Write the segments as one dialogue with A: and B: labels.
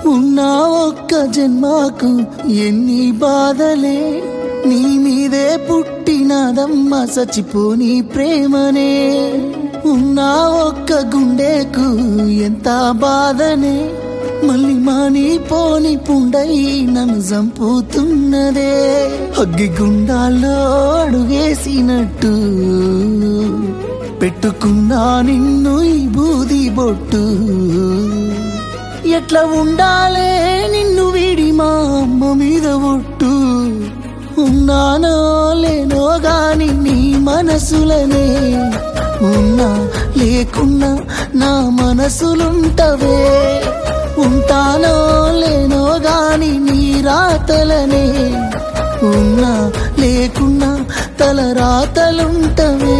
A: ఉన్నా ఒక్క జన్మకు ఎన్ని బాధలే నీ మీదే పుట్టినదమ్మ చచ్చిపోని ప్రేమనే ఉన్నా ఒక్క గుండెకు ఎంత బాధనే మళ్ళీ మాని పోని పుండై నన్ను చంపుతున్నదే అగ్గి గుండాల్లో అడుగేసినట్టు పెట్టుకున్నా నిన్ను ఈ బూది బొట్టు ఎట్లా ఉండాలే నిన్ను వీడి మా అమ్మ మీద ఒట్టు ఉన్నానో లేనో గాని నీ మనసులనే ఉన్నా లేకున్నా నా మనసులుంటవే ఉంటానో లేనో గాని నీ రాతలనే ఉన్నా లేకున్నా తల రాతలుంటవే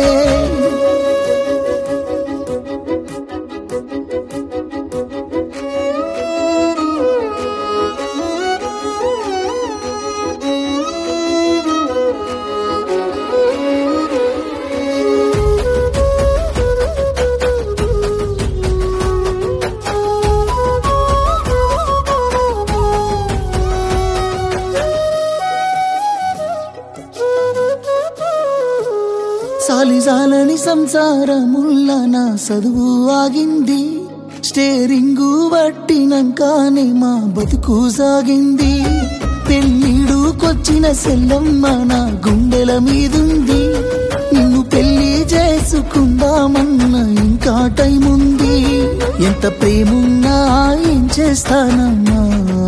A: సాలిజాలని సంసారముల్ల నా చదువు ఆగింది స్టేరింగు పట్టినంకానే మా బతుకు సాగింది పెళ్ళిడుకొచ్చిన సెల్లమ్మ నా గుండెల మీదుంది నిన్ను పెళ్లి చేసుకుందామన్న ఇంకా టైం ఉంది ఎంత ప్రేమున్నా ఏం చేస్తానమ్మా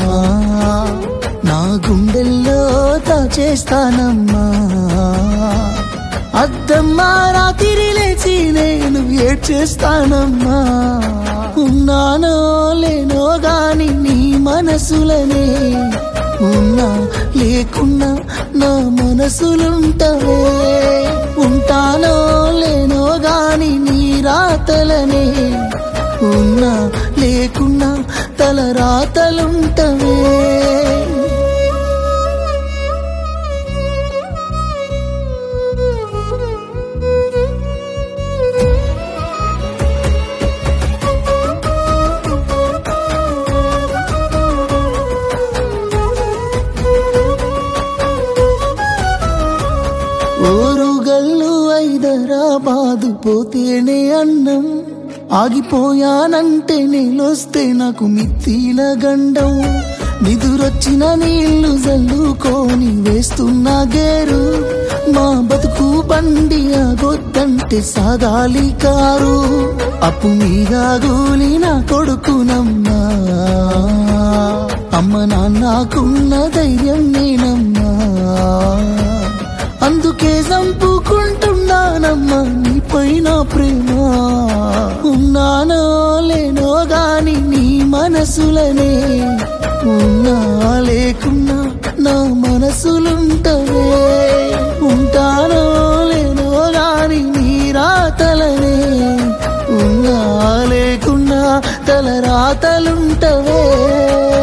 A: నా గుండెల్లో దాచేస్తానమ్మా అద్దమ్మా రాత్రి లేచి నేను ఏడ్చేస్తానమ్మా ఉన్నానో లేనో గాని నీ మనసులనే ఉన్నా లేకున్నా నా మనసులుంటవే ఉంటానో లేనో గాని నీ రాతలనే ఉన్నా లేకున్నా తల రాతలుంటవే ఓరుగల్లు హైదరాబాదు పోతేనే అన్నం ఆగిపోయానంటే నీళ్ళొస్తే నాకు మిత్తిల గండం నిదురొచ్చిన నీళ్లు జల్లుకొని వేస్తున్న గేరు మా బతుకు బండి ఆగొద్దంటే సాగాలి కారు అప్పు మీద గూలిన కొడుకునమ్మా అమ్మ నాన్నకున్న ధైర్యం నేనమ్మా అందుకే చంపుకుంటున్నానమ్మా నీ పైన ప్రేమ ఉన్నానో లేనో గాని నీ మనసులనే ఉన్నా లేకున్నా నా మనసులుంటవే ఉంటానో లేనో గాని నీ రాతలనే ఉన్నా లేకున్నా తల రాతలుంటవే